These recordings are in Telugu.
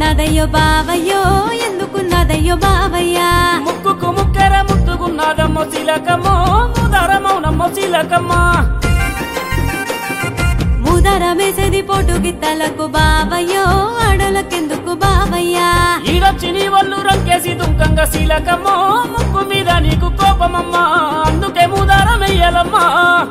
ఎందుకున్నదయ్యో బావయ్యో ఎందుకున్నదయ్యో బావయ్యా ముక్కుకు ముక్కెర ముట్టుకున్నదమ్మో శిలకమ్మో ముదరమౌనమ్మో శిలకమ్మ ముదరమేసేది పోటు గిత్తలకు బావయ్యో ఆడలకెందుకు బావయ్యా ఈడొచ్చి నీ వల్లు రంకేసి దుంకంగా శీలకమ్మో ముక్కు మీద నీకు కోపమమ్మా అందుకే ముదారం వెయ్యాలమ్మా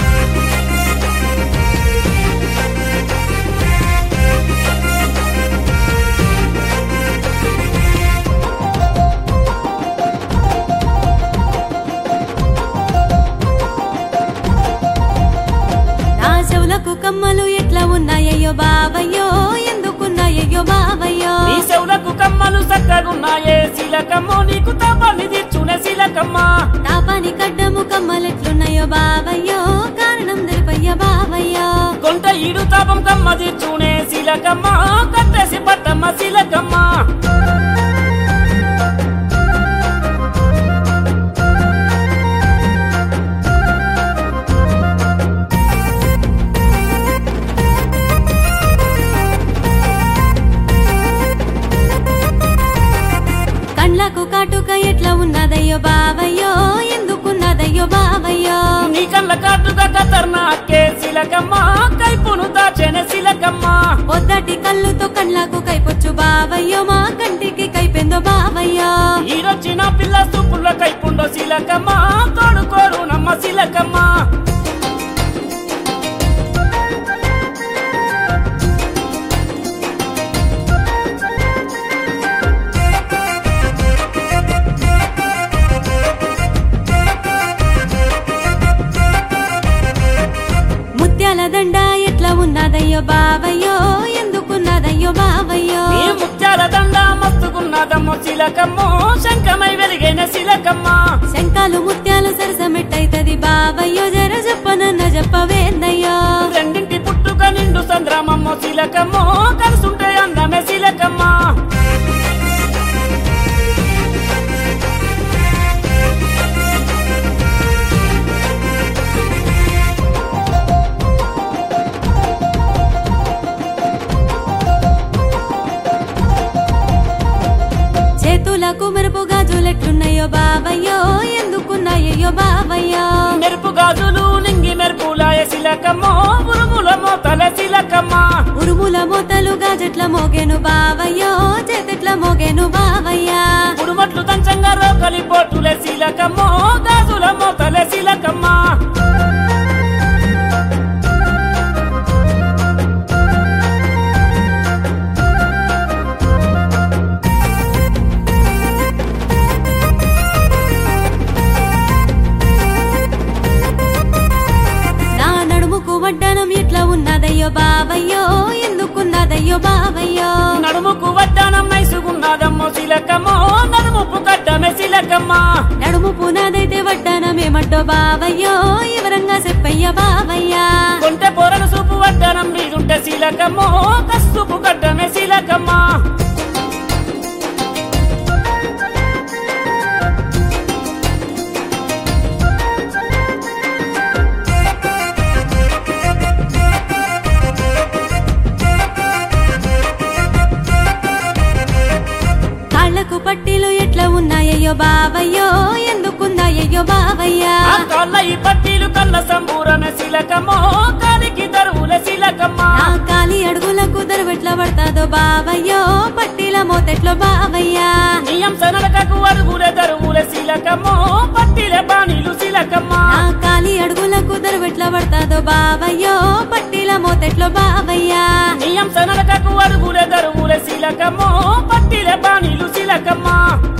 నా చెవులకు కమ్మలు ఎట్లా ఉన్నాయయ్యో బావయ్యో ఎందుకున్నాయయ్యో బావయ్యో నీ చెవులకు కమ్మలు చక్కగున్నాయే శీలకమ్మో నీకు తపని తీర్చునే శీలకమ్మ తాపాని కడ్డము కమ్మలెట్లున్నాయో బావయ్యో కారణం తెలిపయ్య బావయ్యో కొంట ఈడు తాపం కమ్మ తీర్చునే శీలకమ్మ కట్టేసి పట్టమ్మ శీలకమ్మ కండ్లకు కాటుక ఎట్లా ఉన్నదయ్యో బావయ్యో ఎందుకున్నదయ్యో బావయ్యో నీ కళ్ళ కాటుగా కతర్నాకే శీలకమ్మ కైపును దాచెనే శీలకమ్మ పొద్దటి కళ్ళుతో కండ్లకు కైపొచ్చు బావయ్యో మా కంటికి కైపెందో బావయ్యో ఈడొచ్చిన పిల్ల సూపుల్ల కైపుండో శీలకమ్మ తోడుకోరు నమ్మ శీలకమ్మ ముత్యాల దండ ఎట్లా ఉన్నదయ్యో బావయ్యో ఎందుకున్నదయ్యో బావయ్యో ఈ ముత్యాల దండ మస్తుకున్నదమ్మో శీలకమ్మో శంఖమై వెలిగైన శీలకమ్మ శంకాలు ముత్యాలు సరసమెట్టయితది బావయ్యో జర చెప్పనన్న చెప్పవేందయ్యో రెండింటి పుట్టుక నిండు సంద్రమమ్మో శీలకమ్మో కలుసుంటే అందమే శీలకమ్మ చేతులకు మెరుపు గాజులెట్లున్నాయో బావయ్యో ఎందుకున్నాయయ్యో బావయ్యో మెరుపు గాజులు నింగి మెరుపులాయ శీలకమ్మో ఉరుముల మోతల శీలకమ్మ ఉరుముల మూతలు గాజెట్ల మోగేను బావయ్యో చేతెట్ల మోగేను బావయ్యా ఉరుమట్లు దంచంగా రోకలి పోటులే శీలకమ్మో గాజుల మోతల శీలకమ్మ నా నడుముకు వడ్డానం ఎట్లా ఉన్నదయ్యో బావయ్యో ఎందుకున్నదయ్యో బావయ్యో నడుముకు వడ్డానం నైసుకున్నదమ్మో శీలకమ్మో నడుముపు కట్టమే శీలకమ్మ నడుము పునాదైతే వడ్డానమేమట్టో బావయ్యో వివరంగా చెప్పయ్య బావయ్యా కొంటె పొరను సూపు వడ్డానం మీదుంటే శీలకమ్మో కసుపు కట్టమే శీలకమ్మ కాళ్ళకు పట్టీలు ఎట్లా ఉన్నాయయ్యో బావయ్యో ఎందుకున్నాయయ్యో బావయ్యా ఆ కాళ్ళ ఈ పట్టీలు కళ్ళ సంబూరమే శీలకమ్మో కాలికి దరువుల శీలకమ్మ నా కాలి అడుగులకు దరువెట్లా పడతాదో బావయ్యో పట్టీల మోతెట్లో బావయ్యా నియం సనలకకు అరుగులే దరువుల శీలకమ్మో పట్టిలే బాణీలు శీలకమ్మ నా కాలి అడుగులకు దరువెట్లా పడతాదో బావయ్యో పట్టీల మోతెట్లో బావయ్యా నియం సనలకకు అరుగులే దరువుల శీలకమ్మో పట్టిలే బాణీలు శీలకమ్మ